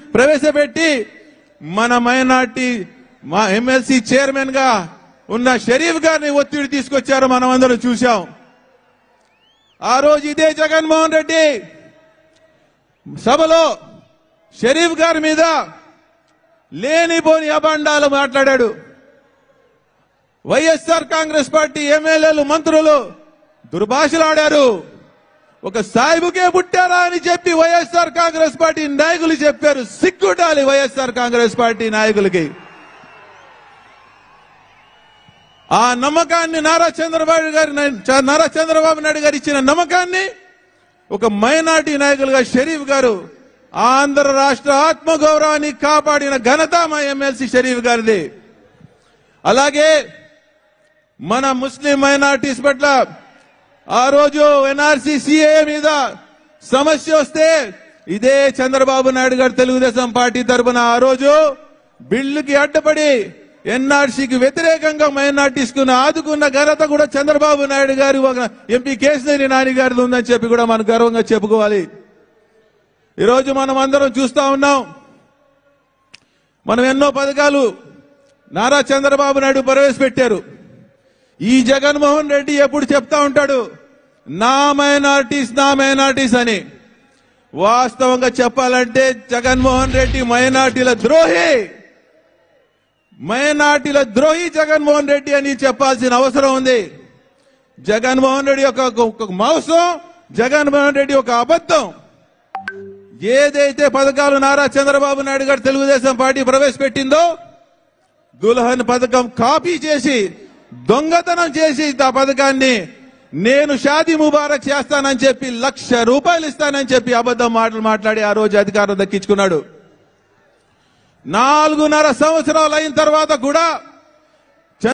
ప్రవేశపెట్టి మన మైనార్టీ మా ఎమ్మెల్సీ చైర్మన్ గా ఉన్న షరీఫ్ గారిని ఒత్తిడి తీసుకొచ్చారు మనం అందరం చూశాం ఆ రోజు ఇదే జగన్మోహన్ రెడ్డి సభలో షరీఫ్ గారి మీద లేనిపోని అభాండాలు మాట్లాడాడు వైఎస్ఆర్ కాంగ్రెస్ పార్టీ ఎమ్మెల్యేలు మంత్రులు దుర్భాషలాడారు ఒక సాయిబుకే పుట్టారా అని చెప్పి వైఎస్ఆర్ కాంగ్రెస్ పార్టీ నాయకులు చెప్పారు సిగ్గుండాలి వైఎస్ఆర్ కాంగ్రెస్ పార్టీ నాయకులకి ఆ నమ్మకాన్ని నారా చంద్రబాబు గారి నారా చంద్రబాబు నాయుడు గారు ఇచ్చిన నమ్మకాన్ని ఒక మైనార్టీ నాయకులుగా షరీఫ్ గారు ఆంధ్ర రాష్ట్ర ఆత్మగౌరవాన్ని కాపాడిన ఘనత మా ఎమ్మెల్సీ షరీఫ్ గారిది అలాగే మన ముస్లిం మైనార్టీస్ పట్ల ఆ రోజు ఎన్ఆర్సీ సిఏ మీద సమస్య వస్తే ఇదే చంద్రబాబు నాయుడు గారు తెలుగుదేశం పార్టీ తరపున ఆ రోజు బిల్లుకి అడ్డపడి ఎన్ఆర్సీకి వ్యతిరేకంగా మైనార్టీస్ కు ఆదుకున్న ఘనత కూడా చంద్రబాబు నాయుడు గారి ఒక ఎంపీ కేసినేని నాని గారిది ఉందని చెప్పి కూడా మనం గర్వంగా చెప్పుకోవాలి ఈరోజు మనం అందరం చూస్తా ఉన్నాం మనం ఎన్నో పథకాలు నారా చంద్రబాబు నాయుడు ప్రవేశపెట్టారు ఈ జగన్మోహన్ రెడ్డి ఎప్పుడు చెప్తా ఉంటాడు నా మైనార్టీస్ నా మైనార్టీస్ అని వాస్తవంగా చెప్పాలంటే జగన్మోహన్ రెడ్డి మైనార్టీల ద్రోహి మైనార్టీల ద్రోహి జగన్మోహన్ రెడ్డి అని చెప్పాల్సిన అవసరం ఉంది జగన్మోహన్ రెడ్డి ఒక ఒక మోసం జగన్మోహన్ రెడ్డి ఒక అబద్ధం ఏదైతే పథకాలు నారా చంద్రబాబు నాయుడు గారు తెలుగుదేశం పార్టీ ప్రవేశపెట్టిందో దుల్హన్ పథకం కాపీ చేసి దొంగతనం చేసి ఆ పథకాన్ని నేను షాదీ ముబారక్ చేస్తానని చెప్పి లక్ష రూపాయలు ఇస్తానని చెప్పి అబద్ధం మాటలు మాట్లాడి ఆ రోజు అధికారం దక్కించుకున్నాడు నాలుగున్నర సంవత్సరాలు అయిన తర్వాత కూడా